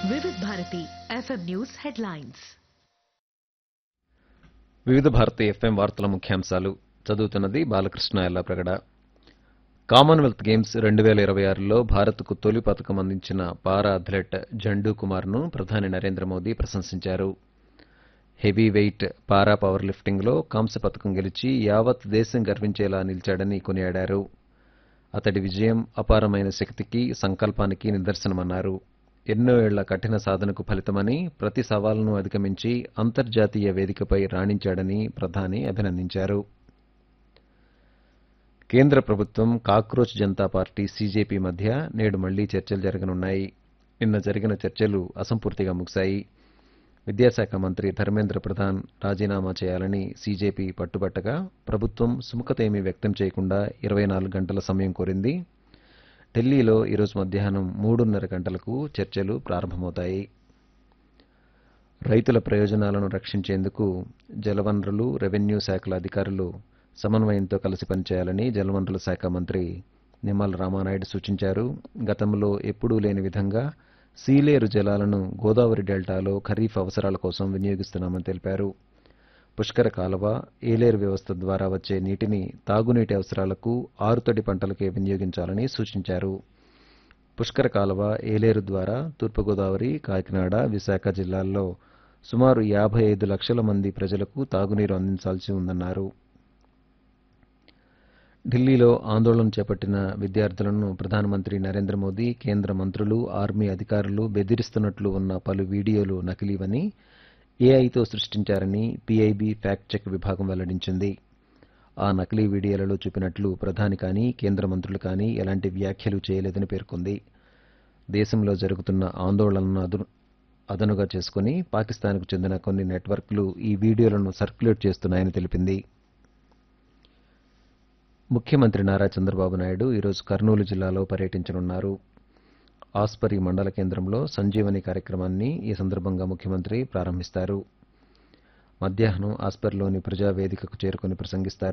వివిధ Bharati FM news headlines వివిధ Bharati FM వార్తల ముఖ్యాంశాలు చదువుతున్నది బాలకృష్ణ ఎల్లాప్రగడ కామన్వెల్త్ గేమ్స్ రెండు వేల ఇరవై ఆరులో భారత్కు తొలి పథకం అందించిన పారా అథ్లెట్ జండూ కుమార్ను ప్రధాని నరేంద్ర మోదీ ప్రశంసించారు హెవీ వెయిట్ పారా పవర్ లిఫ్టింగ్లో కాంస్య పథకం గెలిచి యావత్ దేశం గర్వించేలా నిలిచాడని కొనియాడారు అతడి విజయం అపారమైన శక్తికి సంకల్పానికి నిదర్శనమన్నారు ఎన్నో ఏళ్ల కఠిన సాధనకు ఫలితమని ప్రతి సవాలును అధిగమించి అంతర్జాతీయ వేదికపై రాణించాడని ప్రధాని అభినందించారు కేంద్ర ప్రభుత్వం కాక్రోచ్ జనతా పార్టీ సీజేపీ మధ్య నేడు మళ్లీ చర్చలు జరగనున్నాయి నిన్న జరిగిన చర్చలు అసంపూర్తిగా ముగిశాయి విద్యాశాఖ మంత్రి ధర్మేంద్ర ప్రధాన్ రాజీనామా చేయాలని సీజేపీ పట్టుబట్టగా ప్రభుత్వం సుముఖతేమీ వ్యక్తం చేయకుండా ఇరవై నాలుగు గంటల సమయం కోరింది ఢిల్లీలో ఈరోజు మధ్యాహ్నం మూడున్నర గంటలకు చర్చలు ప్రారంభమవుతాయి రైతుల ప్రయోజనాలను రక్షించేందుకు జలవనరులు రెవెన్యూ శాఖల అధికారులు సమన్వయంతో కలిసి పనిచేయాలని జలవనరుల శాఖ మంత్రి నిమ్మల రామానాయుడు సూచించారు గతంలో ఎప్పుడూ లేని విధంగా సీలేరు జలాలను గోదావరి డెల్టాలో ఖరీఫ్ అవసరాల కోసం వినియోగిస్తున్నామని తెలిపారు పుష్కర కాలువ ఏలేరు వ్యవస్థ ద్వారా వచ్చే నీటిని తాగునీటి అవసరాలకు ఆరుతడి పంటలకే వినియోగించాలని సూచించారు పుష్కర కాలువ ఏలేరు ద్వారా తూర్పుగోదావరి కాకినాడ విశాఖ జిల్లాల్లో సుమారు యాభై ఐదు లక్షల మంది ప్రజలకు తాగునీరు అందించాల్సి ఉందన్నారు ఢిల్లీలో ఆందోళన చేపట్టిన విద్యార్థులను ప్రధానమంత్రి నరేంద్ర మోదీ కేంద్ర మంత్రులు ఆర్మీ అధికారులు బెదిరిస్తున్నట్లు ఉన్న పలు వీడియోలు నకిలీవని ఏఐతో సృష్టించారని పీఐబీ ఫ్యాక్ట్ చెక్ విభాగం వెల్లడించింది ఆ నకిలీ వీడియోలలో చూపినట్లు ప్రధాని కానీ కేంద్ర మంత్రులు కానీ ఎలాంటి వ్యాఖ్యలు చేయలేదని పేర్కొంది దేశంలో జరుగుతున్న ఆందోళనను అదును అదనుగా చేసుకుని పాకిస్తాన్కు చెందిన కొన్ని నెట్వర్క్లు ఈ వీడియోలను సర్క్యులేట్ చేస్తున్నాయని తెలిపింది ముఖ్యమంత్రి నారా చంద్రబాబు నాయుడు ఈరోజు కర్నూలు జిల్లాలో పర్యటించనున్నారు ఆస్పరి మండల కేంద్రంలో సంజీవని కార్యక్రమాన్ని ఈ సందర్భంగా ముఖ్యమంత్రి ప్రారంభిస్తారు మధ్యాహ్నం ఆస్పర్లోని ప్రజావేదికకు చేరుకుని ప్రసంగిస్తారు